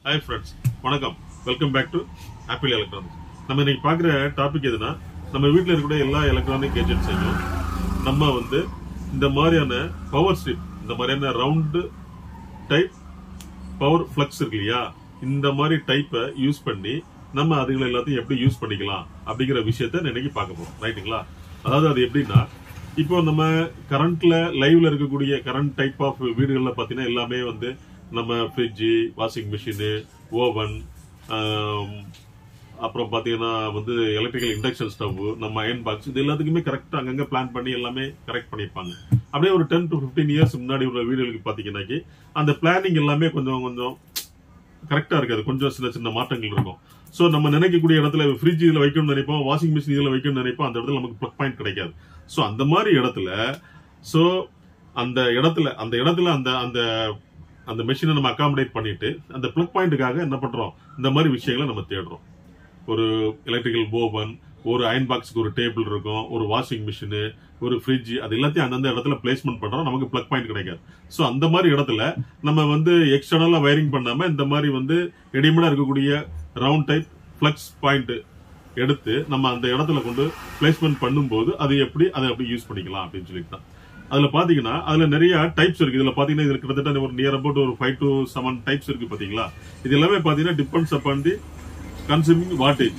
hi friends வணக்கம் welcome back to Apple electronics நம்ம இன்னைக்கு பார்க்குற டாபிக் எதுனா நம்ம வீட்டில் இருக்கக்கூடிய எல்லா எலக்ட்ரானிக் கேஜெட்ஸையும் நம்ம வந்து இந்த மாதிரியான பவர் ஸ்ட்ரிப் இந்த மாதிரியான ரவுண்டு டைப் பவர் ஃப்ளக்ஸ் இருக்கு இல்லையா இந்த மாதிரி டைப்பை யூஸ் பண்ணி நம்ம அதுகளை எல்லாத்தையும் எப்படி யூஸ் பண்ணிக்கலாம் அப்படிங்கிற விஷயத்த இன்னைக்கு பார்க்க போறோம் ரைட்டுங்களா அதாவது அது எப்படின்னா இப்போ நம்ம கரண்ட்ல லைவ்ல இருக்கக்கூடிய கரண்ட் டைப் ஆஃப் வீடுகள்ல பாத்தீங்கன்னா எல்லாமே வந்து நம்ம ஃப்ரிட்ஜு வாஷிங் மிஷினு ஓவன் அப்புறம் பாத்தீங்கன்னா வந்து எலக்ட்ரிக்கல் இண்டக்ஷன் ஸ்டவ் நம்ம அயன் பாக்ஸ் இது எல்லாத்துக்குமே கரெக்டா அங்கங்க பிளான் பண்ணி எல்லாமே கரெக்ட் பண்ணிருப்பாங்க அப்படியே ஒரு டென் டு 15 இயர்ஸ் முன்னாடி உள்ள வீடுகளுக்கு பாத்தீங்கன்னாக்கி அந்த பிளானிங் எல்லாமே கொஞ்சம் கொஞ்சம் கரெக்டா இருக்காது கொஞ்சம் சின்ன சின்ன மாற்றங்கள் இருக்கும் சோ நம்ம நினைக்கக்கூடிய இடத்துல ஃப்ரிட்ஜ் இதுல வைக்கணும்னு நினைப்போம் வாஷிங் மிஷின் இதுல வைக்கணும்னு நினைப்போம் அந்த இடத்துல நமக்கு ப்ளக் பாயிண்ட் கிடைக்காது சோ அந்த மாதிரி இடத்துல சோ அந்த இடத்துல அந்த இடத்துல அந்த அந்த அந்த மெஷினை நம்ம அகாமடேட் பண்ணிட்டு அந்த ப்ளக் பாயிண்ட்டுக்காக என்ன பண்றோம் இந்த மாதிரி விஷயங்களை நம்ம தேடுறோம் ஒரு எலக்ட்ரிக்கல் ஓவன் ஒரு அயன் பாக்ஸ்க்கு ஒரு டேபிள் இருக்கும் ஒரு வாஷிங் மிஷின் ஒரு ஃப்ரிட்ஜ் அது எல்லாத்தையும் அந்தந்த இடத்துல பிளேஸ்மெண்ட் பண்றோம் நமக்கு ப்ளக் பாயிண்ட் கிடைக்காது ஸோ அந்த மாதிரி இடத்துல நம்ம வந்து எக்ஸ்டர்னலா வயரிங் பண்ணாம இந்த மாதிரி வந்து ரெடிமேடா இருக்கக்கூடிய ரவுண்ட் டைப் ஃபிளக்ஸ் பாயிண்ட் எடுத்து நம்ம அந்த இடத்துல கொண்டு பிளேஸ்மெண்ட் பண்ணும்போது அது எப்படி அதை எப்படி யூஸ் பண்ணிக்கலாம் அப்படின்னு சொல்லிட்டு தான் அதுல பாத்தீங்கன்னா அதுல நிறைய டைப்ஸ் இருக்கு இதுல பாத்தீங்கன்னா இதுல கிட்டத்தட்ட ஒரு நியர் அபவுட் ஒரு ஃபைவ் டு செவன் டைப்ஸ் இருக்கு பாத்தீங்களா இது எல்லாமே பாத்தீங்கன்னா depends upon the consuming wattage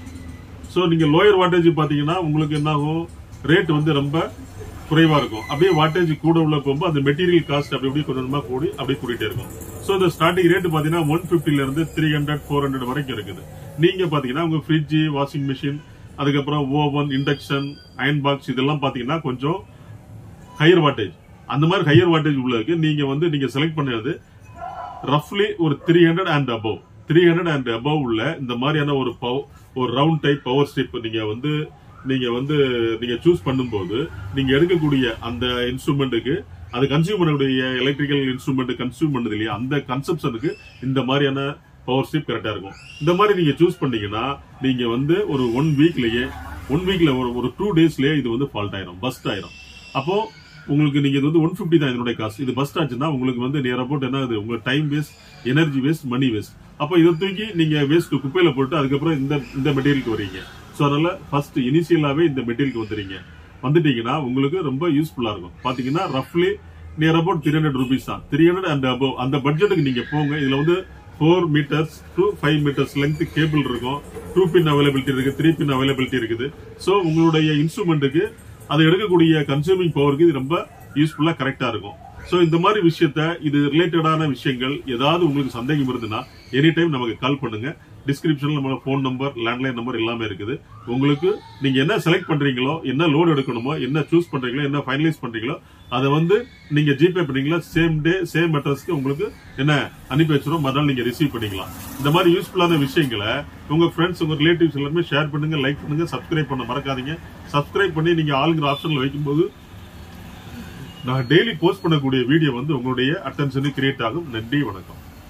so நீங்க லோயர் வாட்டேஜ் பாத்தீங்கன்னா உங்களுக்கு என்ன ஆகும் ரேட் வந்து ரொம்ப குறைவா இருக்கும் அப்படியே வாட்டேஜ் கூட உள்ள போகும்போது அந்த மெட்டீரியல் காஸ்ட் அப்படி அப்படியே கொஞ்சம் கொஞ்சமா கூடி அப்படியே கூடிட்டே இருக்கும் ஸோ இந்த ஸ்டார்டிங் ரேட் பாத்தீங்கன்னா ஒன் பிப்டில இருந்து த்ரீ ஹண்ட்ரட் ஃபோர் ஹண்ட்ரட் வரைக்கும் இருக்குது நீங்க பாத்தீங்கன்னா உங்க ஃப்ரிட்ஜ் வாஷிங் மிஷின் அதுக்கப்புறம் ஓவன் இண்டக்ஷன் அயன் பாக்ஸ் இதெல்லாம் பாத்தீங்கன்னா கொஞ்சம் ஹையர் வாட்டேஜ் அந்த மாதிரி ஹையர் வாட்டேஜ் உள்ளதுக்கு நீங்க வந்து நீங்க செலக்ட் பண்ணது ரஃப்லி ஒரு three hundred and above three hundred and above உள்ள இந்த மாதிரியான ஒரு பவ் ஒரு ரவுண்ட் டைப் பவர் ஸ்டிப் நீங்க வந்து நீங்க வந்து நீங்க சூஸ் பண்ணும்போது நீங்க எடுக்கக்கூடிய அந்த இன்ஸ்ட்ருமெண்ட்டுக்கு அது கன்சியூம் பண்ணக்கூடிய எலக்ட்ரிக்கல் இன்ஸ்ட்ருமெண்ட் கன்சியூம் பண்ணுது இல்லையா அந்த கன்செப்ஷனுக்கு இந்த மாதிரியான பவர் ஸ்டிப் கரெக்டா இருக்கும் இந்த மாதிரி நீங்க சூஸ் பண்ணீங்கன்னா நீங்க வந்து ஒரு ஒன் வீக்லயே ஒன் வீக்ல ஒரு ஒரு டூ டேஸ்லயே இது வந்து ஃபால்ட் ஆயிரும் பஸ்ட் ஆயிரும் அப்போ உங்களுக்கு நீங்க இது வந்து ஒன் பிப்டி தான் இதனுடைய காசு இது பஸ்ட் ஆச்சுன்னா உங்களுக்கு வந்து நியர் அபவுட் என்ன ஆகுது உங்களுக்கு time waste energy waste money waste அப்போ இதை தூக்கி நீங்க வேஸ்ட் குப்பையில போட்டு அதுக்கப்புறம் இந்த இந்த மெட்டீரியலுக்கு வரீங்க ஸோ அதனால ஃபர்ஸ்ட் இனிஷியலாவே இந்த மெட்டீரியலுக்கு வந்துறீங்க வந்துட்டீங்கன்னா உங்களுக்கு ரொம்ப யூஸ்ஃபுல்லா இருக்கும் பாத்தீங்கன்னா ரஃப்லி near about three hundred rupees தான் த்ரீ ஹண்ட்ரட் அண்ட் அபவ் அந்த பட்ஜெட்டுக்கு நீங்க போங்க இதுல வந்து four meters to five meters length cable இருக்கும் டூ பின் அவைலபிலிட்டி இருக்கு த்ரீ பின் அவைலபிலிட்டி இருக்குது ஸோ உங்களுடைய இன்ஸ்ட்ருமெண்ட்டுக்கு அதை எடுக்கக்கூடிய கன்சூமிங் பவருக்கு இது ரொம்ப யூஸ்ஃபுல்லா கரெக்டா இருக்கும் சோ இந்த மாதிரி விஷயத்த இது ரிலேட்டடான விஷயங்கள் ஏதாவது உங்களுக்கு சந்தேகம் இருந்ததுன்னா எனி டைம் நமக்கு கால் பண்ணுங்க டிஸ்கிரிப்ஷன்ல நம்ம ஃபோன் நம்பர் லேண்ட்லைன் நம்பர் எல்லாமே இருக்குது உங்களுக்கு நீங்க என்ன செலக்ட் பண்றீங்களோ என்ன லோன் எடுக்கணுமோ என்ன சூஸ் பண்றீங்களோ என்ன ஃபைனலைஸ் பண்றீங்களோ அதை வந்து நீங்க ஜிபே பண்ணீங்களா சேம் டே சேம் அட்ரஸ்க்கு உங்களுக்கு என்ன அனுப்பி வச்சிரும் மறுநாள் நீங்க ரிசீவ் பண்ணிக்கலாம் இந்த மாதிரி யூஸ்ஃபுல்லான விஷயங்களை உங்க ஃப்ரெண்ட்ஸ் உங்க ரிலேட்டிவ்ஸ் எல்லாருமே ஷேர் பண்ணுங்க லைக் பண்ணுங்க சப்ஸ்கிரைப் பண்ண மறக்காதீங்க சப்ஸ்கிரைப் பண்ணி நீங்க ஆளுங்கிற ஆப்ஷன்ல வைக்கும்போது நான் டெய்லி போஸ்ட் பண்ணக்கூடிய வீடியோ வந்து உங்களுடைய அட்டென்ஷனுக்கு கிரியேட் ஆகும் நன்றி வணக்கம்